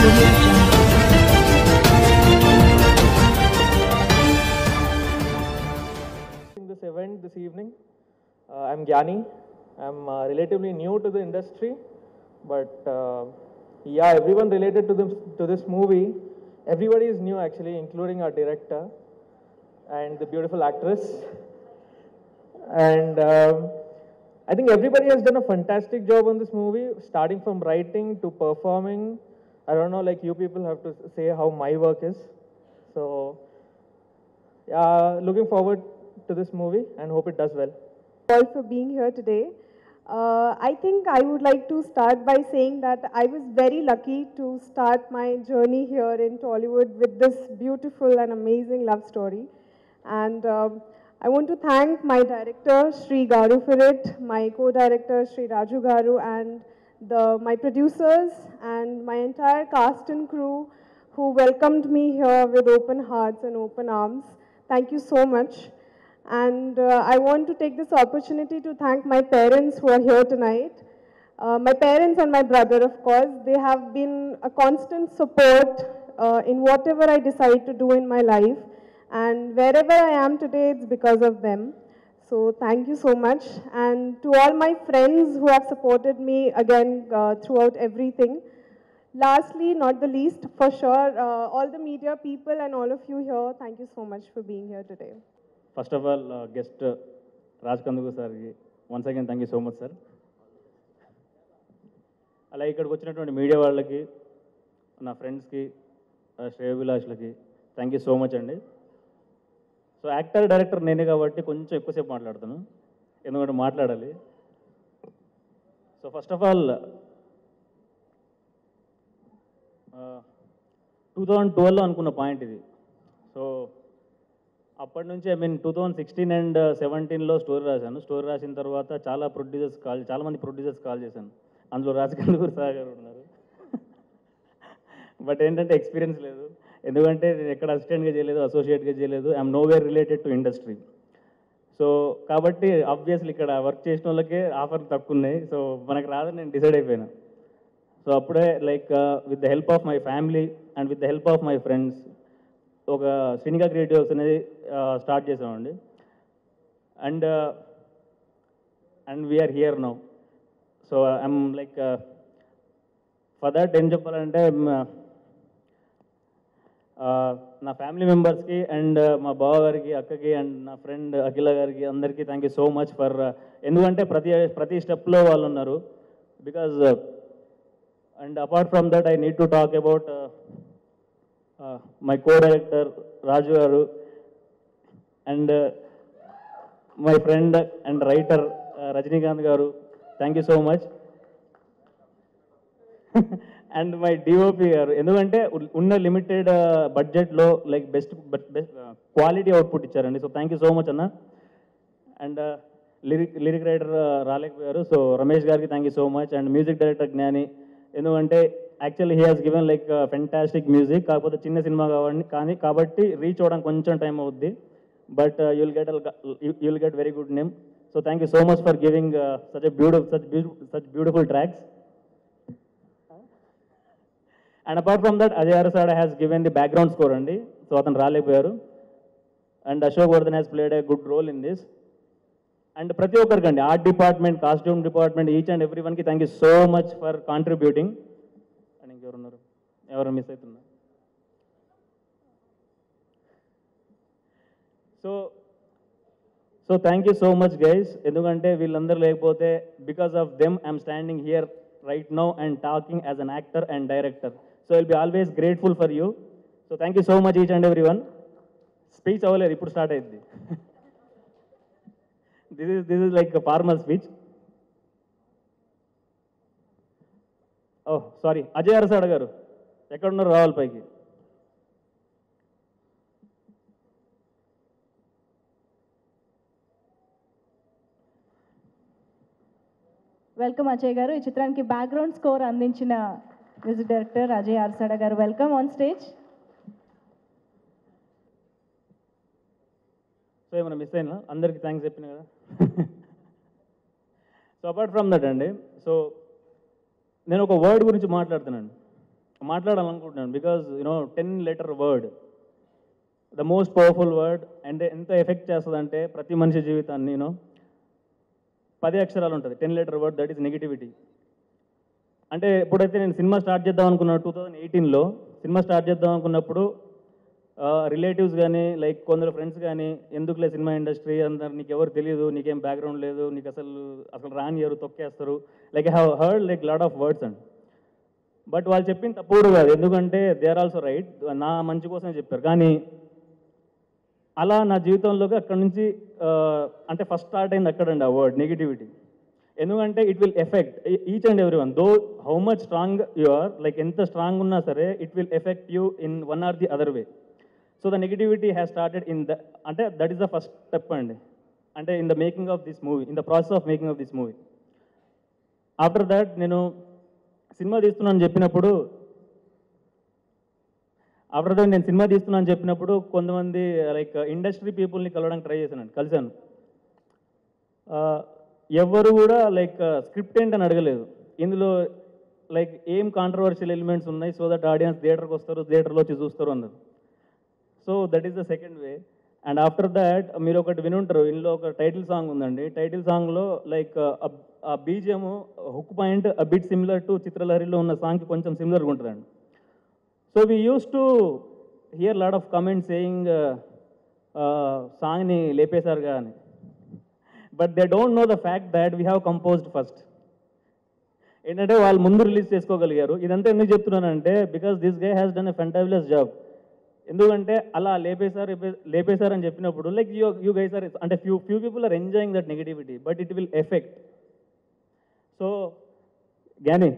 audio jungle. in this event this evening. Uh, I'm Gyani. I'm uh, relatively new to the industry, but uh, yeah, everyone related to this to this movie, everybody is new actually, including our director and the beautiful actress. And um, I think everybody has done a fantastic job on this movie, starting from writing to performing. I don't know, like you people have to say how my work is. So uh, looking forward to this movie and hope it does well. all for being here today. Uh, I think I would like to start by saying that I was very lucky to start my journey here in Tollywood with this beautiful and amazing love story. And um, I want to thank my director, Sri Garu for it, my co-director, Sri Raju Garu, and the, my producers and my entire cast and crew who welcomed me here with open hearts and open arms. Thank you so much. And uh, I want to take this opportunity to thank my parents who are here tonight. Uh, my parents and my brother, of course, they have been a constant support uh, in whatever I decide to do in my life. And wherever I am today, it's because of them. So thank you so much. And to all my friends who have supported me again uh, throughout everything. Lastly, not the least, for sure, uh, all the media people and all of you here, thank you so much for being here today. First of all guest Raj Kanduku సార్కి once again thank you so much sir అలా ఇక్కడికి వచ్చినటువంటి media వాళ్ళకి నా ఫ్రెండ్స్కి శ్రేయోభిలాష్లకి thank you so much అండి so actor director నేనే కాబట్టి కొంచెం ఎక్కువసేపు మాట్లాడతాను ఎందుకంటే మాట్లాడాలి so first of all two thousand ట్వెల్వ్లో అనుకున్న పాయింట్ ఇది సో అప్పటి నుంచి I mean two thousand sixteen and సెవెంటీన్లో స్టోరీ రాశాను స్టోరీ రాసిన తర్వాత చాలా ప్రొడ్యూసర్స్ కాల్ చాలా మంది ప్రొడ్యూసర్స్ కాల్ చేశాను అందులో రాజకందుకూరు సార్ గారు ఉన్నారు బట్ ఏంటంటే ఎక్స్పీరియన్స్ లేదు ఎందుకంటే నేను ఎక్కడ అసిస్టెంట్గా చేయలేదు అసోసియేట్గా చేయలేదు I'm nowhere related to industry so కాబట్టి ఆబ్వియస్లీ ఇక్కడ వర్క్ చేసిన వాళ్ళకే ఆఫర్లు తక్కువ ఉన్నాయి సో మనకు రాదని నేను డిసైడ్ అయిపోయాను సో అప్పుడే like with the help of my family and with the help of my friends ఒక సినిగా క్రియేటివ్స్ అనేది స్టార్ట్ చేసామండి and and we're here now so I'm like for that ఏం చెప్పాలంటే మ- ఆ, నా ఫ్యామిలీ మెంబర్స్కి అండ్ మా బావ గారికి అక్కకి అండ్ నా ఫ్రెండ్ అఖిల గారికి అందరికీ thank you so much for ఎందుకంటే ప్రతి ప్రతి స్టెప్లో వాళ్ళు ఉన్నారు because and apart from that I need to talk about my co director Raju గారు and my friend and writer Rajinikanth గారు thank you so much and my DOP గారు ఎందుకంటే ఉ- ఉన్న లిమిటెడ్ బడ్జెట్లో like best best quality output ఇచ్చారండి so thank you so much అన్న and lyric lyric writer రాలేకపోయారు సో రమేష్ గారికి thank you so much and music director Gnani ఎందుకంటే actually he has given like fantastic music కాకపోతే చిన్న సినిమా కావాలి కానీ కాబట్టి రీచ్ అవ్వడానికి కొంచెం టైం అవుద్ది but you'll get you'll get very good name so thank you so much for giving such beautiful such such beautiful tracks and apart from that Ajay Arasada has given the background score అండి so అతను రాలేకపోయారు and Ashok Vardhan has played a good role in this and ప్రతి ఒక్కరికండి art department costume department each and every వన్కి thank you so much for contributing and ఇంకెవరున్నారు ఎవరు miss అవుతున్నారు so so thank you so much guys ఎందుకంటే వీళ్ళందరూ లేకపోతే because of them I'm standing here right now and talking as an actor and director so will be always grateful for you so thank you so much each and every one speech అవ్వలేదు ఇప్పుడు start అయింది this is this is like formal speech oh sorry Ajay Arasada గారు ఎక్కడున్నారు రావాలి పైకి welcome Ajay గారు ఈ చిత్రానికి బ్యాక్గ్రౌండ్ స్కోర్ అందించిన మ్యూజిక్ డైరెక్టర్ అజయ్ ఆర్సాడ గారు వెల్కమ్ ఆన్ స్టేజ్ సో ఏమైనా మిస్ అయినా అందరికీ థ్యాంక్స్ చెప్పిన కదా సో అపార్ట్ ఫ్రమ్ దట్ అండి సో నేను ఒక వర్డ్ గురించి మాట్లాడుతున్నాను మాట్లాడాలనుకుంటున్నాను because you know ten letter word the most powerful word అంటే ఎంత ఎఫెక్ట్ చేస్తుందంటే ప్రతి మనిషి జీవితాన్ని యూనో పది అక్షరాలు ఉంటుంది ten letter word that is negativity అంటే ఎప్పుడైతే నేను సినిమా స్టార్ట్ చేద్దాం అనుకున్నాను టూ థౌజండ్ ఎయిటీన్లో సినిమా స్టార్ట్ చేద్దాం అనుకున్నప్పుడు రిలేటివ్స్ కానీ లైక్ కొందరు ఫ్రెండ్స్ కానీ ఎందుకులే సినిమా ఇండస్ట్రీ అందరు నీకు ఎవరు తెలియదు నీకేం బ్యాక్గ్రౌండ్ లేదు నీకు అసలు అసలు రానియరు తొక్కేస్తారు like I have heard like lot of words and but వాళ్ళు చెప్పింది తప్పు కూడా కాదు ఎందుకంటే దే ఆర్ ఆల్సో రైట్ నా మంచి కోసమే చెప్పారు కానీ అలా నా జీవితంలోకి అక్కడ నుంచి ఆ, అంటే ఫస్ట్ స్టార్ట్ అయింది అక్కడండి ఆ వర్డ్ నెగిటివిటీ ఎందుకంటే it will affect each and every one though how much strong you are like ఎంత స్ట్రాంగ్ ఉన్నా సరే it will affect you in one or the other way so the negativity has started in the అంటే that is the first step అండి అంటే in the making of this movie in the process of making of this movie after that నేను సినిమా తీస్తున్నాను చెప్పినప్పుడు after that నేను సినిమా తీస్తున్నాను చెప్పినప్పుడు కొంతమంది లైక్ ఇండస్ట్రీ పీపుల్ని కలవడానికి ట్రై చేశాను కలిశాను ఆ, ఎవ్వరు కూడా లైక్ స్క్రిప్ట్ ఏంటని అడగలేదు ఇందులో లైక్ ఏం కాంట్రవర్షియల్ ఎలిమెంట్స్ ఉన్నాయి సో దట్ ఆడియన్స్ థియేటర్కి వస్తారు థియేటర్లో వచ్చి చూస్తారు అన్నారు so that is the second way and after that మీరు ఒకటి వినుంటారు ఇందులో ఒక టైటిల్ సాంగ్ ఉందండి టైటిల్ సాంగ్లో లైక్ ఆ BGM hook point a bit similar to చిత్రలహరిలో ఉన్న సాంగ్కి కొంచెం సిమిలర్గా ఉంటుందండి so we use to hear lot of comment saying సాంగ్ని లేపేశారుగా అని but they don't know the fact that we have composed first ఏంటంటే వాళ్ళు ముందు రిలీజ్ చేసుకోగలిగారు ఇదంతా ఎందుకు చెప్తున్నానంటే because this guy has done a fantabulous job ఎందుకంటే అలా లేపేశారు లేపే- లేపేశారు అని చెప్పినప్పుడు like you you guys are అంటే few few people are enjoying that negativity but it will affect so Gnani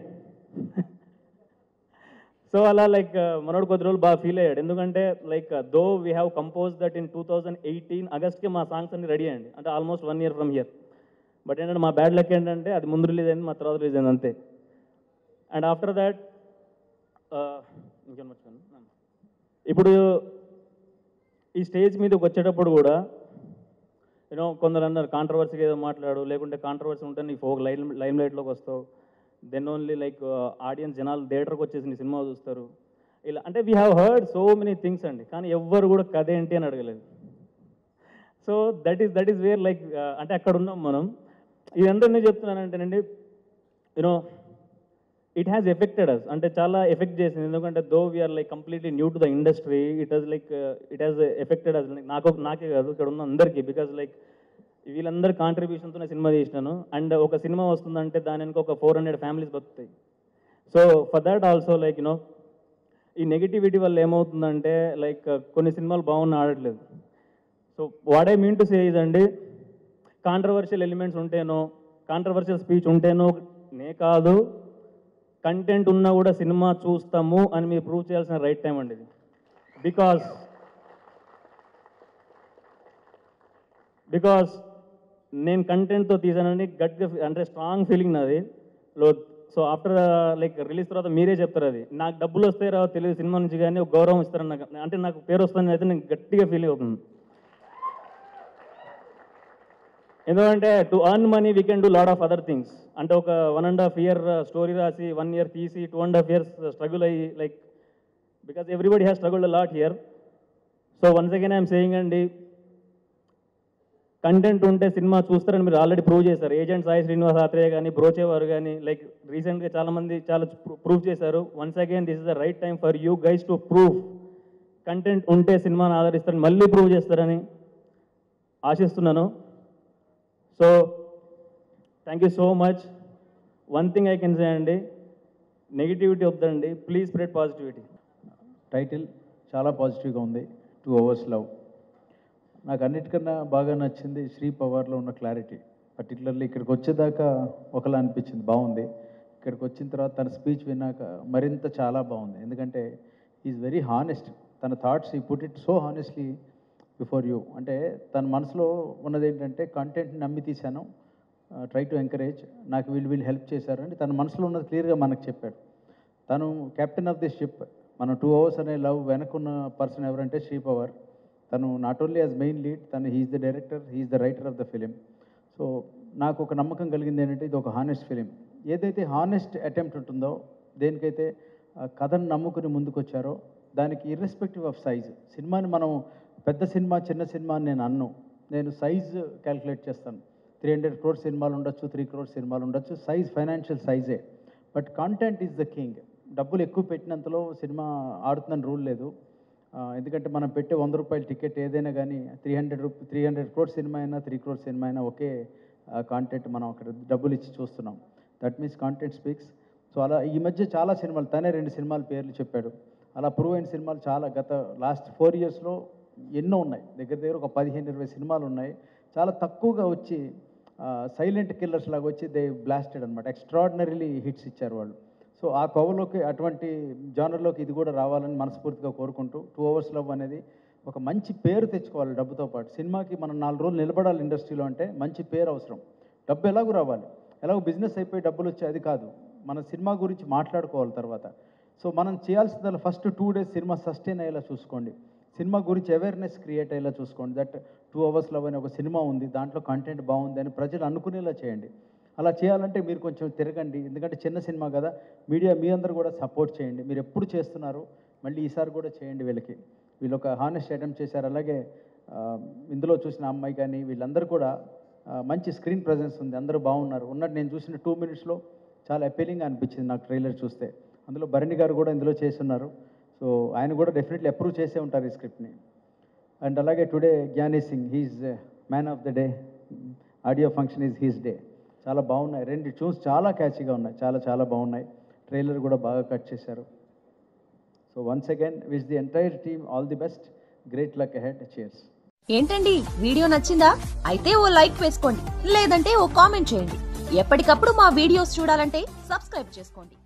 so అలా లైక్ మనోడు కొద్ది రోజులు బాగా ఫీల్ అయ్యాడు ఎందుకంటే like though we have compose that in two thousand eighteen ఆగస్ట్కి మా సాంగ్స్ అన్ని రెడీ అయ్యండి అంటే almost one year from year but ఏంటంటే మా బ్యాడ్ లక్ ఏంటంటే అది ముందు రిలీజ్ అయింది మా తర్వాత రిలీజ్ అయింది అంతే అండ్ ఆఫ్టర్ దాట్ ఇంకేం మర్చిపోయాను ఇప్పుడు ఈ స్టేజ్ మీదకి వచ్చేటప్పుడు కూడా యూనో కొందరు అన్నారు కాంట్రవర్సీగా ఏదో మాట్లాడు లేకుంటే కాంట్రవర్సీ ఉంటే నీ ఫోక్ లైమ్ లైమ్ లైట్లోకి వస్తావు దెన్ ఓన్లీ లైక్ ఆడియన్స్ జనాలు థియేటర్కి వచ్చేసి నీ సినిమా చూస్తారు ఇలా అంటే we have heard so many things అండి కానీ ఎవ్వరు కూడా కథ ఏంటి అని అడగలేదు so that is that is where like అంటే అక్కడ ఉన్నాం మనం ఇదంతా ఎందుకు చెప్తున్నానంటేనండి you know it has affected us అంటే చాలా ఎఫెక్ట్ చేసింది ఎందుకంటే though we are like completely new to the industry it has like it has affected us నాకు నాకే కాదు ఇక్కడ ఉన్న అందరికీ బికాజ్ లైక్ వీళ్ళందరి కాంట్రిబ్యూషన్తో సినిమా తీసినాను అండ్ ఒక సినిమా వస్తుందంటే దాని వెనుక ఒక ఫోర్ హండ్రెడ్ ఫ్యామిలీస్ బతుకుతాయి so for that also like you know ఈ నెగిటివిటీ వల్ల ఏమవుతుందంటే లైక్ కొన్ని సినిమాలు బాగున్నా ఆడట్లేదు so what I mean to say ఇదండి కాంట్రవర్షియల్ ఎలిమెంట్స్ ఉంటేనో కాంట్రవర్షియల్ స్పీచ్ ఉంటేనో నే కాదు కంటెంట్ ఉన్నా కూడా సినిమా చూస్తాము అని మీరు ప్రూవ్ చేయాల్సిన రైట్ టైం అండి ఇది బికాస్ బికాస్ నేను కంటెంట్తో తీసానని గట్గా అంటే స్ట్రాంగ్ ఫీలింగ్ నాది లో సో ఆఫ్టర్ లైక్ రిలీజ్ తర్వాత మీరే చెప్తారు అది నాకు డబ్బులు వస్తాయి రావు తెలియదు సినిమా నుంచి కానీ ఒక గౌరవం ఇస్తారని నాకు అంటే నాకు పేరు వస్తుందని అయితే నేను గట్టిగా ఫీల్ అవుతుంది ఎందుకంటే to earn money we can do lot of other things అంటే ఒక one and half year story రాసి వన్ ఇయర్ తీసి two and half years struggle అయ్యి like because everybody has struggled lot here so once again I'm saying అండి content ఉంటే సినిమా చూస్తారని మీరు ఆల్రెడీ ప్రూవ్ చేశారు ఏజెంట్ సాయి శ్రీనివాస్ ఆత్రేయ కానీ బ్రోచేవారు కానీ లైక్ రీసెంట్గా చాలా మంది చాలా ప్రూవ్ చేశారు once again this is the right time for you guys to prove content ఉంటే సినిమాను ఆదరిస్తారని మళ్ళీ ప్రూవ్ చేస్తారని ఆశిస్తున్నాను so thank you so much one thing I can say అండి నెగిటివిటీ వద్దండి ప్లీజ్ స్ప్రెడ్ పాజిటివిటీ టైటిల్ చాలా పాజిటివ్గా ఉంది టూ అవర్స్ లవ్ నాకు అన్నిటికన్నా బాగా నచ్చింది శ్రీ పవర్లో ఉన్న క్లారిటీ పర్టికులర్లీ ఇక్కడికి వచ్చేదాకా ఒకలా అనిపించింది బాగుంది ఇక్కడికి వచ్చిన తర్వాత తన స్పీచ్ విన్నాక మరింత చాలా బాగుంది ఎందుకంటే ఈజ్ వెరీ హానెస్ట్ తన thoughts he put it so honestly before you అంటే తన మనసులో ఉన్నది ఏంటంటే కంటెంట్ నమ్మి తీశాను ట్రై టు ఎంకరేజ్ నాకు వీళ్ళు వీళ్ళు హెల్ప్ చేశారు అని తన మనసులో ఉన్నది క్లియర్గా మనకు చెప్పాడు తను కెప్టెన్ ఆఫ్ దిస్ షిప్ మన టూ అవర్స్ అనే లవ్ వెనకున్న పర్సన్ ఎవరంటే శ్రీ పవర్ తను not only as main lead తను he's the director he's the writer of the film so నాకు ఒక నమ్మకం కలిగింది ఏంటంటే ఇది ఒక హానెస్ట్ ఫిలిం ఏదైతే హానెస్ట్ అటెంప్ట్ ఉంటుందో దేనికైతే ఆ కథను నమ్ముకుని ముందుకొచ్చారో దానికి ఇర్రెస్పెక్టివ్ ఆఫ్ సైజ్ సినిమాని మనం పెద్ద సినిమా చిన్న సినిమా అని నేను అన్ను నేను సైజ్ క్యాలిక్యులేట్ చేస్తాను త్రీ హండ్రెడ్ క్రోర్ సినిమాలు ఉండొచ్చు త్రీ క్రోర్ సినిమాలు ఉండొచ్చు సైజ్ ఫైనాన్షియల్ సైజే but content is the king డబ్బులు ఎక్కువ పెట్టినంతలో సినిమా ఆడుతుందని రూల్ లేదు ఆ, ఎందుకంటే మనం పెట్టే వంద రూపాయల టికెట్ ఏదైనా కానీ three hundred rupee three hundred crore సినిమా అయినా త్రీ క్రోర్ సినిమా అయినా ఒకే కాంటెంట్ మనం అక్కడ డబ్బులు ఇచ్చి చూస్తున్నాం that means content speaks so అలా ఈ మధ్య చాలా సినిమాలు తనే రెండు సినిమాల పేర్లు చెప్పాడు అలా ప్రూవ్ అయిన సినిమాలు చాలా గత లాస్ట్ ఫోర్ ఇయర్స్లో ఎన్నో ఉన్నాయి దగ్గర దగ్గర ఒక పదిహేను ఇరవై సినిమాలు ఉన్నాయి చాలా తక్కువగా వచ్చి సైలెంట్ కిల్లర్స్ లాగా వచ్చి దే బ్లాస్టెడ్ అనమాట ఎక్స్ట్రాడినరీలీ హిట్స్ ఇచ్చారు వాళ్ళు సో ఆ కోవలోకి అటువంటి జానర్లోకి ఇది కూడా రావాలని మనస్ఫూర్తిగా కోరుకుంటూ టూ అవర్స్ లవ్ అనేది ఒక మంచి పేరు తెచ్చుకోవాలి డబ్బుతో పాటు సినిమాకి మనం నాలుగు రోజులు నిలబడాలి ఇండస్ట్రీలో అంటే మంచి పేరు అవసరం డబ్బు ఎలాగో రావాలి ఎలాగో బిజినెస్ అయిపోయి డబ్బులు వచ్చే అది కాదు మన సినిమా గురించి మాట్లాడుకోవాలి తర్వాత సో మనం చేయాల్సిందల్లా ఫస్ట్ టూ డేస్ సినిమా సస్టైన్ అయ్యేలా చూసుకోండి సినిమా గురించి అవేర్నెస్ క్రియేట్ అయ్యేలా చూసుకోండి దట్ టూ అవర్స్ లవ్ అనే ఒక సినిమా ఉంది దాంట్లో కంటెంట్ బాగుంది అని ప్రజలు అనుకునేలా చేయండి అలా చేయాలంటే మీరు కొంచెం తిరగండి ఎందుకంటే చిన్న సినిమా కదా మీడియా మీ అందరూ కూడా సపోర్ట్ చేయండి మీరు ఎప్పుడు చేస్తున్నారు మళ్ళీ ఈసారి కూడా చేయండి వీళ్ళకి వీళ్ళు ఒక హానెస్ట్ అటెంప్ట్ చేశారు అలాగే ఆ, ఇందులో చూసిన అమ్మాయి కానీ వీళ్ళందరూ కూడా ఆ, మంచి స్క్రీన్ ప్రజెన్స్ ఉంది అందరూ బాగున్నారు ఉన్నట్టు నేను చూసిన టూ మినిట్స్లో చాలా అపీలింగ్ అనిపించింది నాకు ట్రైలర్ చూస్తే అందులో భరణి గారు కూడా ఇందులో చేస్తున్నారు సో ఆయన కూడా డెఫినెట్లీ అప్రూవ్ చేసే ఉంటారు ఈ స్క్రిప్ట్ని అండ్ అలాగే today Gnani Singh he's man of the day audio function is his day చాలా బాగున్నాయి రెండు ట్యూన్స్ చాలా క్యాచీగా ఉన్నాయి చాలా చాలా బాగున్నాయి ట్రైలర్ కూడా బాగా కట్ చేశారు so once again wish the entire team all the best great luck ahead cheers ఏంటండి వీడియో నచ్చిందా అయితే ఓ లైక్ వేసుకోండి లేదంటే ఓ కామెంట్ చేయండి ఎప్పటికప్పుడు మా వీడియోస్ చూడాలంటే సబ్స్క్రైబ్ చేసుకోండి